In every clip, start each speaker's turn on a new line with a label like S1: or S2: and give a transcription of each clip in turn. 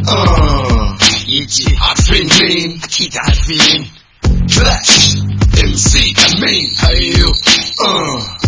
S1: آه يجي عارفين مين اكيد عارفين فلاش ام سي امين ايوه اه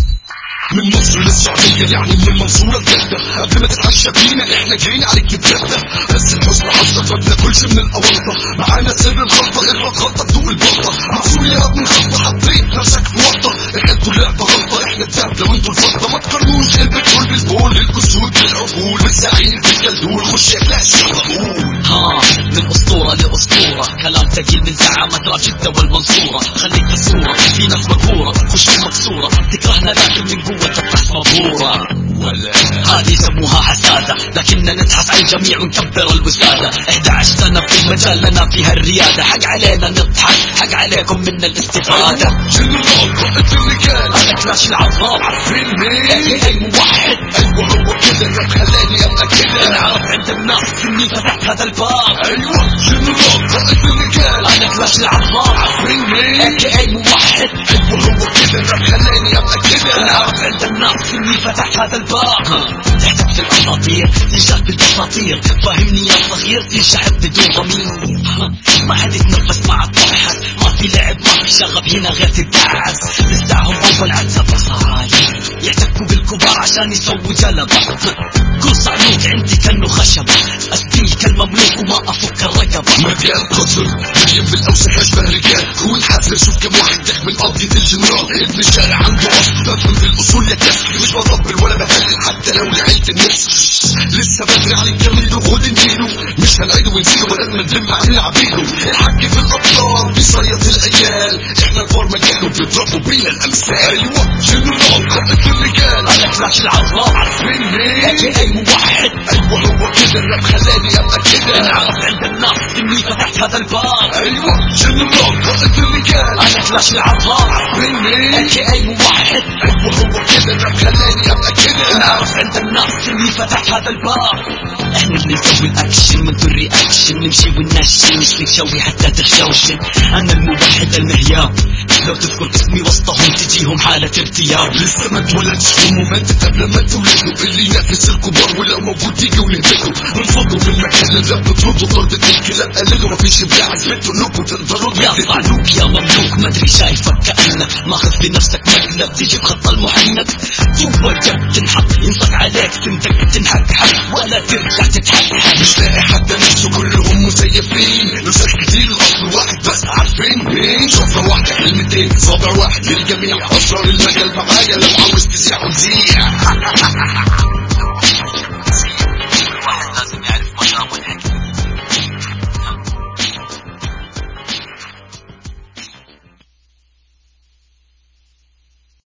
S1: من مصر للسعودية يعني من المنصورة لجدة قبل ما تتعشى بينا احنا جايين عليك نتغدى بس الحسن حظك ما بناكلش من الأونطة معانا سر الخلطة اغلط غلطة تدوق البلطة معصور يا ابني خلطة حطيت نفسك في ورطة انتوا اللعبة غلطة احنا الدبلة وانتوا الفضة ما تقارنوش البترول بالبول الاسود بالعقول والزعيم بالجلدول خش يا فلاش يلا قول
S2: ها من اسطورة لاسطورة كلام تقيل من زعامة راب جدة والمنصورة خليك في الصورة في ناس مقهورة خش مكسورة تكرهنا لكن من قوة الطحس مبهورة
S1: ولا
S2: هذه يسموها حسادة لكننا نزحف على الجميع ونكبر الوسادة 11 سنة في المجال لنا فيها الريادة حق علينا نضحك حق عليكم منا الاستفادة
S1: جنرال قائد الرجال
S2: انا كلاش العظام
S1: عارفين مين
S2: اي موحد
S1: ايوه هو كده الراب خلاني ابقى كده
S2: انعرف عند الناس اني فتحت هذا الباب
S1: ايوه جنرال قائد الرجال
S2: انا كلاش العظام
S1: عارفين مين
S2: اي موحد
S1: ايوه هو كده الراب خلاني ابقى كده
S2: انعرف عند الناس اني فتحت هذا الباب تحتك في الاساطير تنشاف بالاساطير فاهمني يا صغير تنشحب بدون ضمير ما حد يتنفس مع الطحس ما في لعب ما في شغب هنا غير تدعس نزعهم اول عزة بصاير يحتكوا بالكبار عشان يسووا جلبة كل صعلوك عندي كانه خشبة استوي كالمملوك وما افك الرقبة
S1: مليان قصر مليان بالاوسخ اشبه رجال كون حذر شوف كم واحد داخل من قضية الجنرال ابن الشارع عنده اصل بفهم بالاصول يا كسر مش بطبل ولا بهلل حتى لو لعيلة النفس لسه بدري على الجميل وخد النيلو مش هنعيده ونزيده ولازم نلم عليه عبيده الحق في الابطال بيصيط العيال احنا الفار مجاله بيضربوا بينا الامثال ايوه جنرال قائد الرجال
S2: انا كلاش العظام
S1: عارفين مين
S2: اي موحد
S1: ايوه هو كده الراب خلاني ابقى كده
S2: انعرف عند الناس اني فتحت هذا الباب
S1: ايوه جنرال قائد الرجال
S2: انا كلاش العظام
S1: عارفين مين
S2: اي موحد
S1: ايوه هو كده الراب خلاني ابقى كده
S2: نعرف عند الناس اني فتحت هذا الباب احنا اللي نسوي الاكشن من دون رياكشن نمشي وننشن مش بنسوي حتى تخشوشن انا الموحد المهياب لو تذكر اسمي وسطهم تجيهم حالة ارتياب
S1: لسه ما اتولدش ومماتت قبل ما تولده اللي ينافس الكبار ولو موجود يجي ونهبطه نرفضه في المكان اللي بنطرده ضربة الكلاب قلده مفيش ابداع اثبته انكم تقدروا
S2: يا
S1: تهبطوا.
S2: صعلوك يا مملوك مدري شايفك كأنك ماخذ بنفسك مقلب تيجي بخط المحنك جوا الجب تنحط ينصك